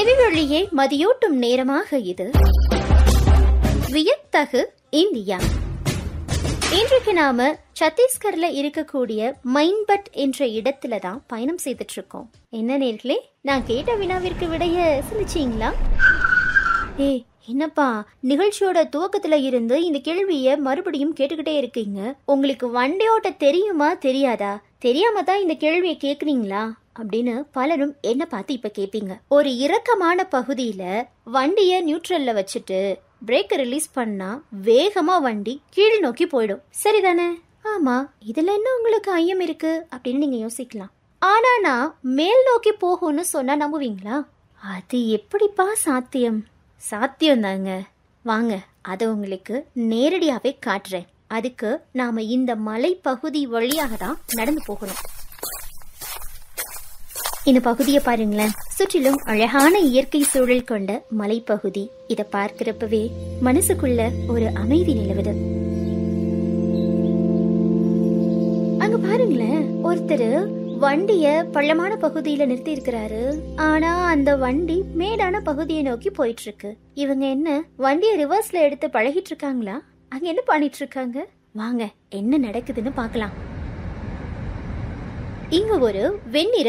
செவிவழியே மதியூட்டும் நேரமாக இது வியத்தகு இந்தியா இன்றைக்கு நாம சத்தீஸ்கர்ல இருக்கக்கூடிய மைன்பட் என்ற இடத்துல தான் பயணம் செய்துட்டு இருக்கோம் என்ன நேர்களே நான் கேட்ட வினாவிற்கு விடைய சிந்திச்சீங்களா ஏய் என்னப்பா நிகழ்ச்சியோட துவக்கத்துல இருந்து இந்த கேள்விய மறுபடியும் கேட்டுக்கிட்டே இருக்கீங்க உங்களுக்கு வண்டி ஓட்ட தெரியுமா தெரியாதா தெரியாம தான் இந்த கேள்வியை கேக்குறீங்களா அப்படின்னு பலரும் என்ன பார்த்து இப்ப கேப்பீங்க ஒரு இறக்கமான பகுதியில வண்டிய நியூட்ரல்ல வச்சுட்டு பிரேக் ரிலீஸ் பண்ணா வேகமா வண்டி கீழ் நோக்கி போயிடும் சரிதானே ஆமா இதுல என்ன உங்களுக்கு ஐயம் இருக்கு அப்படின்னு நீங்க யோசிக்கலாம் ஆனா நான் மேல் நோக்கி போகும்னு சொன்னா நம்புவீங்களா அது எப்படிப்பா சாத்தியம் சாத்தியம் தாங்க வாங்க அதை உங்களுக்கு நேரடியாவே காட்டுறேன் அதுக்கு நாம இந்த மலைப்பகுதி வழியாக தான் நடந்து போகணும் இந்த பகுதியை பாருங்களேன் சுற்றிலும் அழகான இயற்கை சூழல் கொண்ட மலைப்பகுதி இத பார்க்கிறப்பவே மனசுக்குள்ள ஒரு அமைதி நிலவுது அங்க பாருங்களேன் ஒருத்தர் வண்டிய பள்ளமான பகுதியில நிறுத்தி இருக்கிறாரு ஆனா அந்த வண்டி மேடான பகுதியை நோக்கி போயிட்டு இருக்கு இவங்க என்ன வண்டிய ரிவர்ஸ்ல எடுத்து பழகிட்டு இருக்காங்களா அங்க என்ன பண்ணிட்டு இருக்காங்க வாங்க என்ன நடக்குதுன்னு பார்க்கலாம் இங்க ஒரு வெண்ணிற